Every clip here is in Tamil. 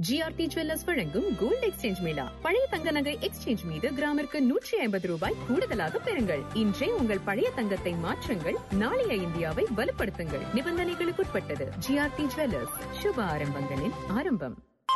ஜிஆர்டி ஜுவல்லர்ஸ் வழங்கும் கோல்டு எக்ஸ்சேஞ்ச் மேளா பழைய தங்க நகை எக்ஸ்சேஞ்ச் மீது கிராமிற்கு நூற்றி ஐம்பது ரூபாய் கூடுதலாக பெறுங்கள் இன்றே உங்கள் பழைய தங்கத்தை மாற்றுங்கள் நாளைய இந்தியாவை வலுப்படுத்துங்கள் நிபந்தனைகளுக்குட்பட்டது ஜிஆர்டி ஜுவல்லர்ஸ் சுப ஆரம்பங்களின் ஆரம்பம்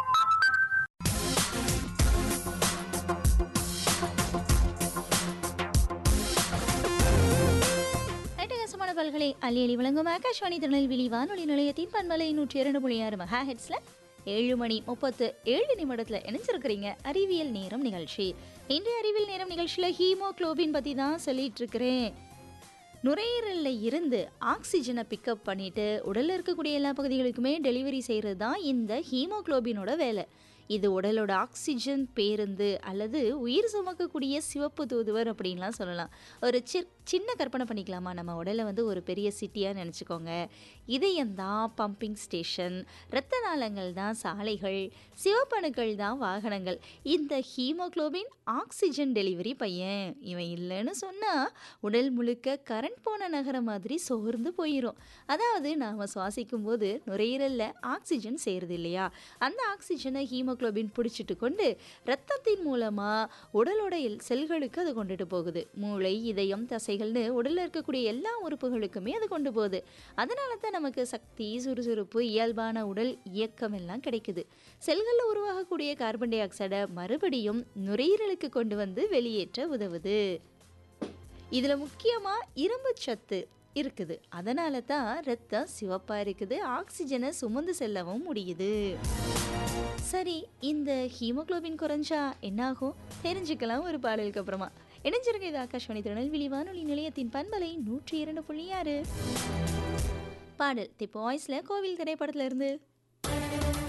அட்டகாசமான பல்களை அள்ளி அள்ளி வழங்கும் ஆகாஷ்வாணி திருநெல்வேலி வானொலி நிலையத்தின் பண்பலை நூற்றி இரண்டு புள்ளி ஆறு மெகா ஹெட்ஸ்ல ஏழு மணி முப்பத்து ஏழு நிமிடத்தில் இணைஞ்சிருக்கிறீங்க அறிவியல் நேரம் நிகழ்ச்சி இன்றைய அறிவியல் நேரம் நிகழ்ச்சியில் ஹீமோக்ளோபின் பற்றி தான் சொல்லிட்டு இருக்கிறேன் நுரையீரலில் இருந்து ஆக்சிஜனை பிக்கப் பண்ணிட்டு உடலில் இருக்கக்கூடிய எல்லா பகுதிகளுக்குமே டெலிவரி செய்கிறது தான் இந்த ஹீமோக்ளோபினோட வேலை இது உடலோட ஆக்சிஜன் பேருந்து அல்லது உயிர் சுமக்கக்கூடிய சிவப்பு தூதுவர் அப்படின்லாம் சொல்லலாம் ஒரு சி சின்ன கற்பனை பண்ணிக்கலாமா நம்ம உடலை வந்து ஒரு பெரிய சிட்டியாக நினச்சிக்கோங்க இதயம்தான் பம்பிங் ஸ்டேஷன் இரத்த நாளங்கள் தான் சாலைகள் சிவப்பணுக்கள் தான் வாகனங்கள் இந்த ஹீமோக்ளோபின் ஆக்சிஜன் டெலிவரி பையன் இவன் இல்லைன்னு சொன்னால் உடல் முழுக்க கரண்ட் போன நகர மாதிரி சோர்ந்து போயிடும் அதாவது நாம் சுவாசிக்கும் போது நுரையீரலில் ஆக்சிஜன் சேருது இல்லையா அந்த ஆக்சிஜனை ஹீமோக்ளோபின் பிடிச்சிட்டு கொண்டு ரத்தத்தின் மூலமாக உடலோட எல்- செல்களுக்கு அது கொண்டுட்டு போகுது மூளை இதயம் தசைகள்னு உடலில் இருக்கக்கூடிய எல்லா உறுப்புகளுக்குமே அது கொண்டு போகுது அதனால தான் நமக்கு சக்தி சுறுசுறுப்பு இயல்பான உடல் இயக்கம் எல்லாம் கிடைக்குது செல்களில் உருவாகக்கூடிய கார்பன் டை ஆக்சைடை மறுபடியும் நுரையீரலுக்கு கொண்டு வந்து வெளியேற்ற உதவுது இதில் முக்கியமாக இரும்பு சத்து இருக்குது அதனால தான் ரத்தம் சிவப்பாக இருக்குது ஆக்சிஜனை சுமந்து செல்லவும் முடியுது சரி இந்த ஹீமோகுளோபின் குறைஞ்சா என்னாகும் தெரிஞ்சுக்கலாம் ஒரு பாடலுக்கு அப்புறமா இணைஞ்சிருக்க இது ஆகாஷ்வாணி திருநெல்வேலி வானொலி நிலையத்தின் பண்பலை நூற்றி இரண்டு புள்ளி ஆறு பாடல் தி பாய்ஸில் கோவில் திரைப்படத்துல இருந்து